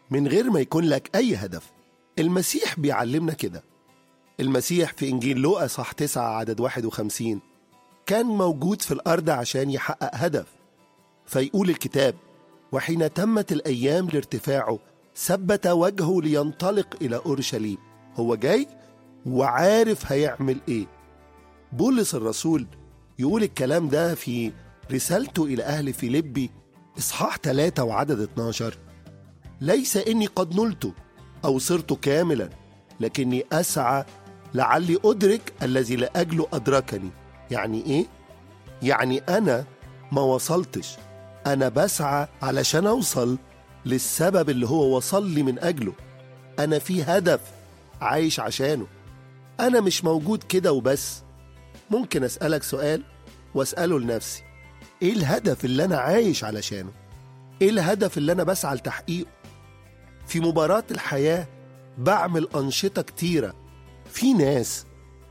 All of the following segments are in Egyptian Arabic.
من غير ما يكون لك أي هدف المسيح بيعلمنا كده المسيح في إنجيل لوقا صح 9 عدد 51 كان موجود في الأرض عشان يحقق هدف فيقول الكتاب وحين تمت الأيام لارتفاعه ثبت وجهه لينطلق إلى أورشليم هو جاي وعارف هيعمل إيه بولس الرسول يقول الكلام ده في رسالته إلى أهل فيليبي إصحاح 3 وعدد 12 ليس إني قد نلت أو صرت كاملا لكني أسعى لعلي أدرك الذي لأجله أدركني يعني إيه؟ يعني أنا ما وصلتش أنا بسعى علشان أوصل للسبب اللي هو وصل لي من أجله أنا في هدف عايش عشانه أنا مش موجود كده وبس ممكن أسألك سؤال وأسأله لنفسي إيه الهدف اللي أنا عايش علشانه؟ إيه الهدف اللي أنا بسعى لتحقيقه؟ في مباراة الحياة بعمل أنشطة كتيرة في ناس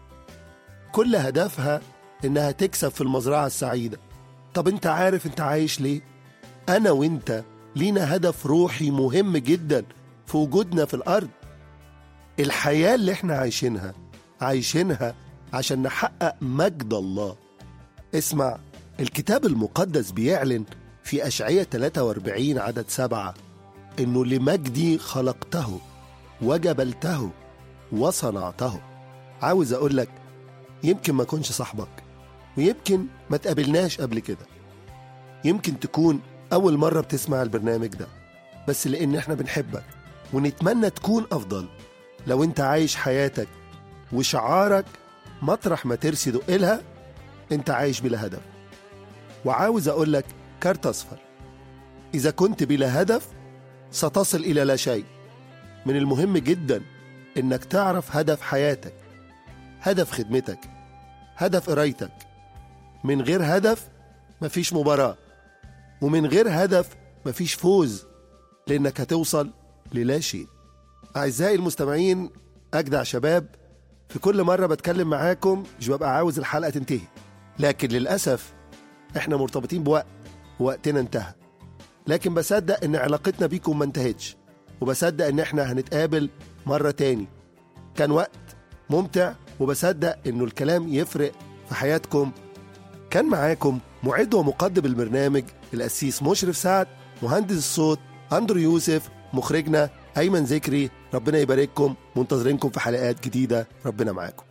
كل هدفها إنها تكسب في المزرعة السعيدة طب أنت عارف أنت عايش ليه؟ أنا وأنت لينا هدف روحي مهم جدا في وجودنا في الأرض الحياة اللي احنا عايشينها عايشينها عشان نحقق مجد الله اسمع الكتاب المقدس بيعلن في أشعية 43 عدد سبعة إنه لمجدي خلقته وجبلته وصنعته عاوز أقول لك يمكن ما أكونش صاحبك ويمكن ما تقابلناش قبل كده يمكن تكون أول مرة بتسمع البرنامج ده بس لأن إحنا بنحبك ونتمنى تكون أفضل لو أنت عايش حياتك وشعارك مطرح ما ترسي دقلها أنت عايش بلا هدف وعاوز أقول لك كارت أصفر إذا كنت بلا هدف ستصل إلى لا شيء من المهم جدا إنك تعرف هدف حياتك هدف خدمتك هدف قرايتك من غير هدف مفيش مباراة ومن غير هدف مفيش فوز لأنك هتوصل للا شيء أعزائي المستمعين أجدع شباب في كل مرة بتكلم معاكم مش ببقى عاوز الحلقة تنتهي لكن للأسف احنا مرتبطين بوقت وقتنا انتهى لكن بصدق ان علاقتنا بيكم ما انتهتش وبصدق ان احنا هنتقابل مرة تاني كان وقت ممتع وبصدق انه الكلام يفرق في حياتكم كان معاكم معد ومقدم البرنامج القسيس مشرف سعد مهندس الصوت اندرو يوسف مخرجنا ايمن ذكري ربنا يبارككم منتظرينكم في حلقات جديده ربنا معاكم